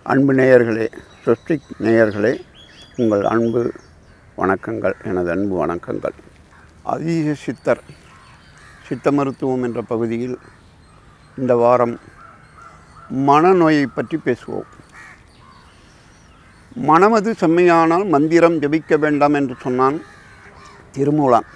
அன்பு நேயர்களே சொஸ்டிக் நேயர்களே உங்கள் அன்பு வணக்கங்கள் எனது அன்பு வணக்கங்கள் அதீத சித்தர் சித்த மருத்துவம் என்ற பகுதியில் இந்த வாரம் மனநோயை பற்றி பேசுவோம் மனமது செம்மையானால் மந்திரம் ஜபிக்க வேண்டாம் என்று சொன்னான் திருமூலான்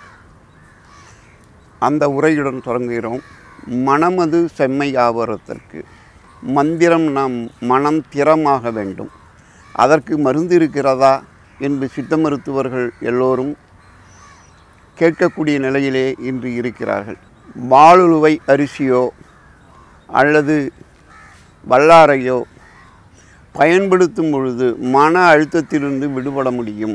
அந்த உரையுடன் தொடங்குகிறோம் மனமது செம்மையாவதற்கு மந்திரம் நாம் மனம் திறமாக வேண்டும் அதற்கு மருந்து இருக்கிறதா என்று சித்த மருத்துவர்கள் எல்லோரும் கேட்கக்கூடிய நிலையிலே இன்று இருக்கிறார்கள் வாளுழுவை அரிசியோ அல்லது வல்லாரையோ பயன்படுத்தும் பொழுது மன அழுத்தத்திலிருந்து விடுபட முடியும்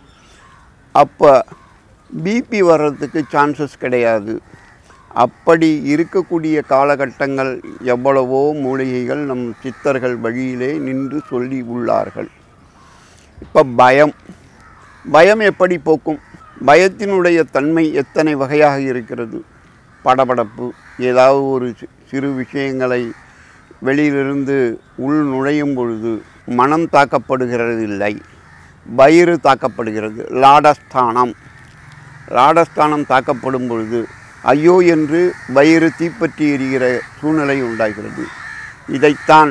அப்போ பிபி வர்றதுக்கு சான்சஸ் கிடையாது அப்படி இருக்கக்கூடிய காலகட்டங்கள் எவ்வளவோ மூலிகைகள் நம் சித்தர்கள் வழியிலே நின்று சொல்லி உள்ளார்கள் இப்போ பயம் பயம் எப்படி போக்கும் பயத்தினுடைய தன்மை எத்தனை வகையாக இருக்கிறது படபடப்பு ஏதாவது ஒரு சி- சிறு விஷயங்களை வெளியிலிருந்து உள் நுழையும் பொழுது மனம் தாக்கப்படுகிறது இல்லை வயிறு தாக்கப்படுகிறது லாடஸ்தானம் லாடஸ்தானம் தாக்கப்படும் பொழுது ஐயோ என்று வயிறு தீப்பற்றி எரிகிற சூழ்நிலை உண்டாகிறது இதைத்தான்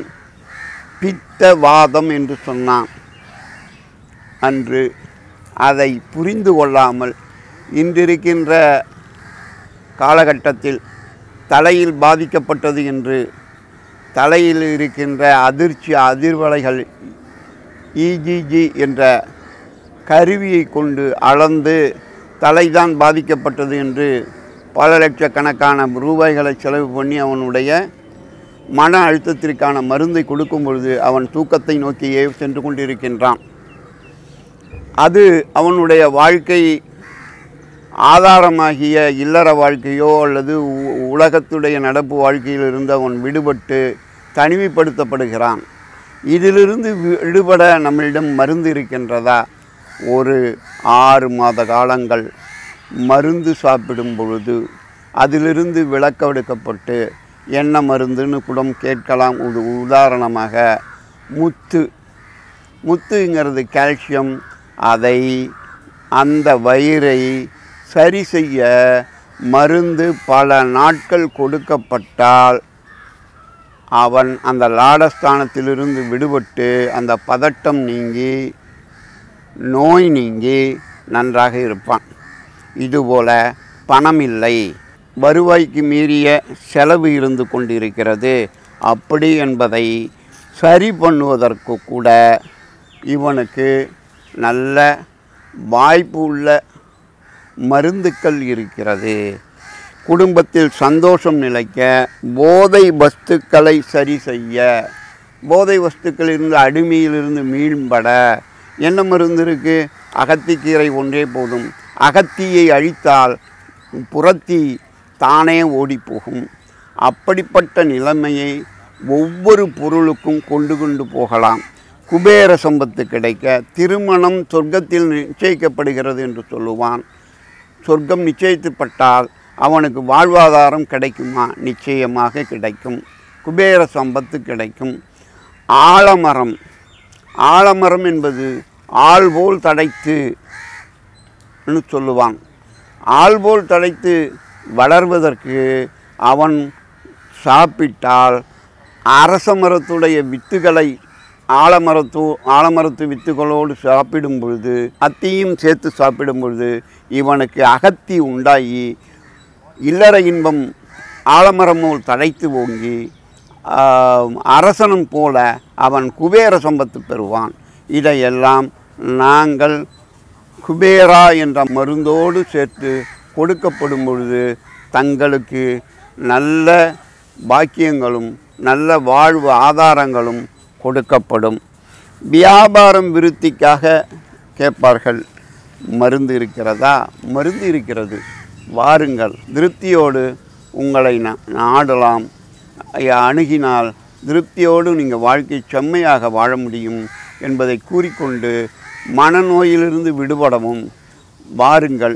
பித்தவாதம் என்று சொன்னான் அன்று அதை புரிந்து கொள்ளாமல் இன்றிருக்கின்ற காலகட்டத்தில் தலையில் பாதிக்கப்பட்டது என்று தலையில் இருக்கின்ற அதிர்ச்சி அதிர்வலைகள் இஜிஜி என்ற கருவியை கொண்டு அளந்து தலைதான் பாதிக்கப்பட்டது என்று பல லட்சக்கணக்கான ரூபாய்களை செலவு பண்ணி அவனுடைய மன அழுத்தத்திற்கான மருந்தை கொடுக்கும் பொழுது அவன் தூக்கத்தை நோக்கியே சென்று கொண்டிருக்கின்றான் அது அவனுடைய வாழ்க்கை ஆதாரமாகிய இல்லற வாழ்க்கையோ அல்லது உ- உலகத்துடைய நடப்பு வாழ்க்கையில் இருந்து அவன் விடுபட்டு தனிமைப்படுத்தப்படுகிறான் இதிலிருந்து விடுபட நம்மளிடம் மருந்து இருக்கின்றதா ஒரு ஆறு மாத காலங்கள் மருந்து சாப்பிடும் பொழுது அதிலிருந்து விளக்கெடுக்கப்பட்டு என்ன மருந்துன்னு கூட கேட்கலாம் ஒரு உதாரணமாக முத்து முத்துங்கிறது கால்சியம் அதை அந்த வயிறை சரி செய்ய மருந்து பல நாட்கள் கொடுக்கப்பட்டால் அவன் அந்த லாடஸ்தானத்திலிருந்து விடுபட்டு அந்த பதட்டம் நீங்கி நோய் நீங்கி நன்றாக இருப்பான் இதுபோல பணம் இல்லை வருவாய்க்கு மீறிய செலவு இருந்து கொண்டிருக்கிறது அப்படி என்பதை சரி பண்ணுவதற்கு கூட இவனுக்கு நல்ல வாய்ப்பு உள்ள மருந்துக்கள் இருக்கிறது குடும்பத்தில் சந்தோஷம் நிலைக்க போதை வஸ்துக்களை சரி செய்ய போதை வஸ்துக்களிலிருந்து அடிமையிலிருந்து மீள்பட என்ன மருந்து இருக்குது அகத்திக்கீரை ஒன்றே போதும் அகத்தியை அழித்தால் புறத்தி தானே ஓடிப்போகும் அப்படிப்பட்ட நிலைமையை ஒவ்வொரு பொருளுக்கும் கொண்டு கொண்டு போகலாம் குபேர சம்பத்து கிடைக்க திருமணம் சொர்க்கத்தில் நிச்சயிக்கப்படுகிறது என்று சொல்லுவான் சொர்க்கம் நிச்சயிக்கப்பட்டால் அவனுக்கு வாழ்வாதாரம் கிடைக்குமா நிச்சயமாக கிடைக்கும் குபேர சம்பத்து கிடைக்கும் ஆலமரம் ஆலமரம் என்பது ஆள் போல் தடைத்து ன்னு சொல்லுவான் ஆள் போல் தடைத்து வளர்வதற்கு அவன் சாப்பிட்டால் அரச மரத்துடைய வித்துகளை ஆலமரத்து ஆலமரத்து வித்துகளோடு சாப்பிடும் பொழுது அத்தியும் சேர்த்து சாப்பிடும் பொழுது இவனுக்கு அகத்தி உண்டாகி இல்லற இன்பம் ஆலமரம் போல் தழைத்து ஓங்கி ஆஹ், அரசனும் போல அவன் குபேர சம்பத்து பெறுவான் இதையெல்லாம் நாங்கள் குபேரா என்ற மருந்தோடு சேர்த்து கொடுக்கப்படும் பொழுது தங்களுக்கு நல்ல பாக்கியங்களும் நல்ல வாழ்வு ஆதாரங்களும் கொடுக்கப்படும் வியாபாரம் விருத்திக்காக கேட்பார்கள் மருந்து இருக்கிறதா மருந்து இருக்கிறது வாருங்கள் திருப்தியோடு உங்களை நா- நாடலாம் ஐயா, அணுகினால் திருப்தியோடு நீங்கள் வாழ்க்கை செம்மையாக வாழ முடியும் என்பதை கூறிக்கொண்டு மனநோயிலிருந்து விடுபடவும் வாருங்கள்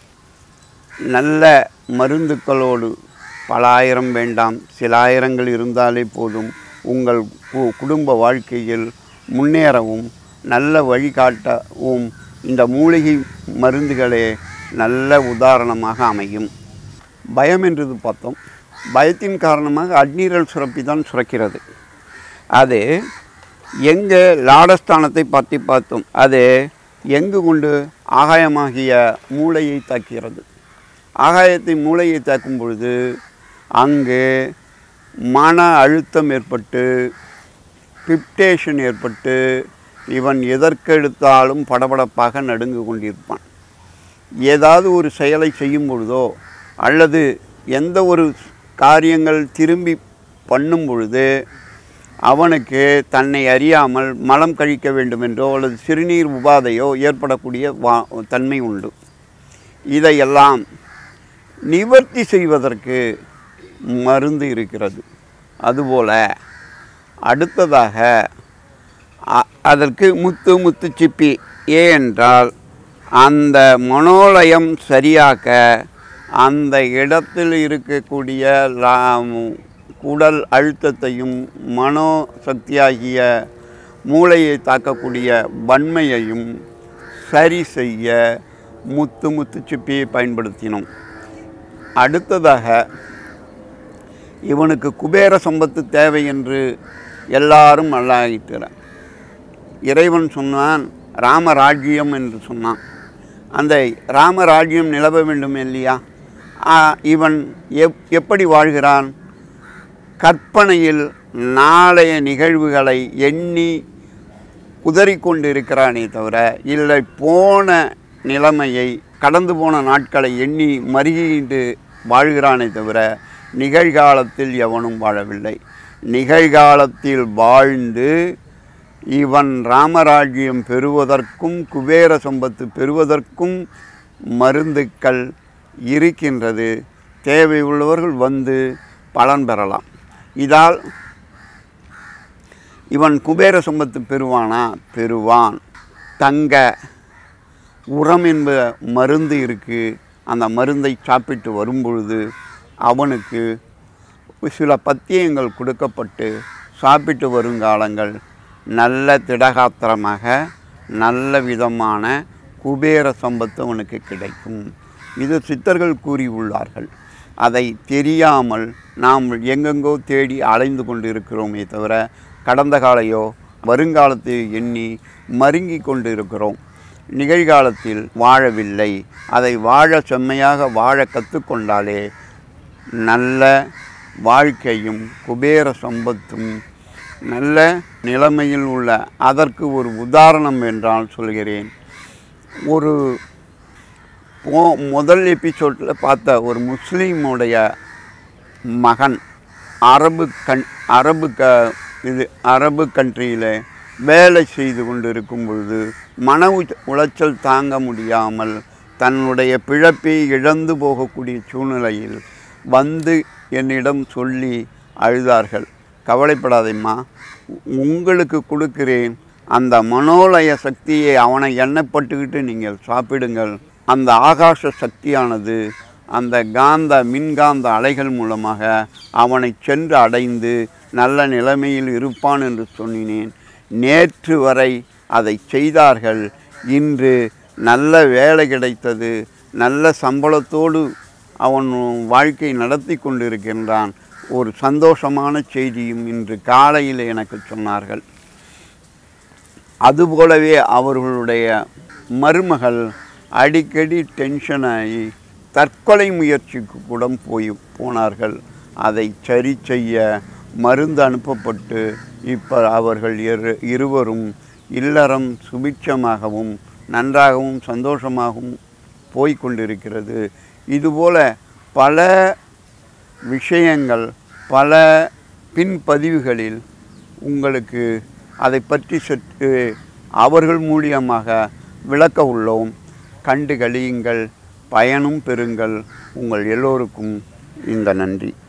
நல்ல மருந்துக்களோடு பல ஆயிரம் வேண்டாம் சில ஆயிரங்கள் இருந்தாலே போதும் உங்கள் கு- குடும்ப வாழ்க்கையில் முன்னேறவும் நல்ல வழிகாட்டவும் இந்த மூலிகை மருந்துகளே நல்ல உதாரணமாக அமையும் பயம் என்றது பார்த்தோம் பயத்தின் காரணமாக அட்நீரல் சுரப்பி தான் சுரக்கிறது அது எங்கே லாடஸ்தானத்தை பற்றி பார்த்தோம் அது எங்கு கொண்டு ஆகாயமாகிய மூளையை தாக்கிறது ஆகாயத்தை மூளையை தாக்கும் பொழுது அங்கு மன அழுத்தம் ஏற்பட்டு பிப்டேஷன் ஏற்பட்டு இவன் எதற்கெடுத்தாலும் படபடப்பாக நடுங்கு கொண்டிருப்பான் ஏதாவது ஒரு செயலை செய்யும் பொழுதோ அல்லது எந்த ஒரு காரியங்கள் திரும்பி பண்ணும் பொழுது அவனுக்கு தன்னை அறியாமல் மலம் கழிக்க வேண்டுமென்றோ அல்லது சிறுநீர் உபாதையோ ஏற்படக்கூடிய வா தன்மை உண்டு இதையெல்லாம் நிவர்த்தி செய்வதற்கு மருந்து இருக்கிறது அதுபோல அடுத்ததாக அ- அதற்கு முத்து முத்து சிப்பி ஏனென்றால் அந்த மனோலயம் சரியாக்க அந்த இடத்தில் இருக்கக்கூடிய லா- உடல் அழுத்தத்தையும் மனோ சக்தியாகிய மூளையை தாக்கக்கூடிய வன்மையையும் சரி செய்ய முத்து முத்து சிப்பியை பயன்படுத்தினோம் அடுத்ததாக இவனுக்கு குபேர சம்பத்து தேவை என்று எல்லாரும் அல்லாயிட்டார் இறைவன் சொன்னான் ராமராஜ்யம் என்று சொன்னான் அந்த ராமராஜ்யம் நிலவ வேண்டும் இல்லையா ஆ, இவன் எப் எப்படி வாழ்கிறான் கற்பனையில் நாளைய நிகழ்வுகளை எண்ணி குதறிக்கொண்டிருக்கிறானே தவிர இல்லை போன நிலைமையை கடந்து போன நாட்களை எண்ணி மருகிட்டு வாழ்கிறானே தவிர நிகழ்காலத்தில் எவனும் வாழவில்லை நிகழ்காலத்தில் வாழ்ந்து இவன் ராமராஜ்யம் பெறுவதற்கும் குபேர சம்பத்து பெறுவதற்கும் மருந்துக்கள் இருக்கின்றது தேவை உள்ளவர்கள் வந்து பலன் பெறலாம் இதால் இவன் குபேர சம்பத்து பெறுவானா பெறுவான் தங்க உரம் என்ப மருந்து இருக்குது அந்த மருந்தை சாப்பிட்டு வரும்பொழுது அவனுக்கு சில பத்தியங்கள் கொடுக்கப்பட்டு சாப்பிட்டு வருங்காலங்கள் நல்ல திடகாத்திரமாக நல்ல விதமான குபேர சம்பத்து அவனுக்கு கிடைக்கும் இது சித்தர்கள் கூறியுள்ளார்கள் அதை தெரியாமல் நாம் எங்கெங்கோ தேடி அலைந்து கொண்டு இருக்கிறோமே தவிர கடந்த காலையோ வருங்காலத்தை எண்ணி மருங்கி கொண்டு இருக்கிறோம் நிகழ்காலத்தில் வாழவில்லை அதை வாழ செம்மையாக வாழ கற்றுக்கொண்டாலே நல்ல வாழ்க்கையும் குபேர சம்பத்தும் நல்ல நிலைமையில் உள்ள அதற்கு ஒரு உதாரணம் என்றால் சொல்கிறேன் ஒரு போ முதல் எபிசோடில் பார்த்த ஒரு முஸ்லீமுடைய மகன் அரபு கண் அரபு க இது அரபு கண்ட்ரியில் வேலை செய்து கொண்டு இருக்கும் பொழுது மன உச்ச- உளைச்சல் தாங்க முடியாமல் தன்னுடைய பிழப்பை இழந்து போகக்கூடிய சூழ்நிலையில் வந்து என்னிடம் சொல்லி அழுதார்கள் கவலைப்படாதேம்மா உங்களுக்கு கொடுக்கிறேன் அந்த மனோலய சக்தியை அவனை எண்ணப்பட்டுக்கிட்டு நீங்கள் சாப்பிடுங்கள் அந்த ஆகாச சக்தியானது அந்த காந்த மின்காந்த அலைகள் மூலமாக அவனை சென்று அடைந்து நல்ல நிலைமையில் இருப்பான் என்று சொன்னினேன் நேற்று வரை அதை செய்தார்கள் இன்று நல்ல வேலை கிடைத்தது நல்ல சம்பளத்தோடு அவன் வாழ்க்கை நடத்தி கொண்டிருக்கின்றான் ஒரு சந்தோஷமான செய்தியும் இன்று காலையில் எனக்கு சொன்னார்கள் அதுபோலவே அவர்களுடைய மருமகள் அடிக்கடி டென்ஷன் ஆகி தற்கொலை முயற்சிக்கு கூட போய் போனார்கள் அதை சரி செய்ய மருந்து அனுப்பப்பட்டு இப்போ அவர்கள் இரு இருவரும் இல்லறம் சுபிட்சமாகவும் நன்றாகவும் சந்தோஷமாகவும் போய் கொண்டிருக்கிறது இதுபோல பல விஷயங்கள் பல பின்பதிவுகளில் உங்களுக்கு அதை பற்றி சற்று அவர்கள் மூலியமாக விளக்க உள்ளோம் கண்டு கழியுங்கள் பயனும் பெறுங்கள் உங்கள் எல்லோருக்கும் இந்த நன்றி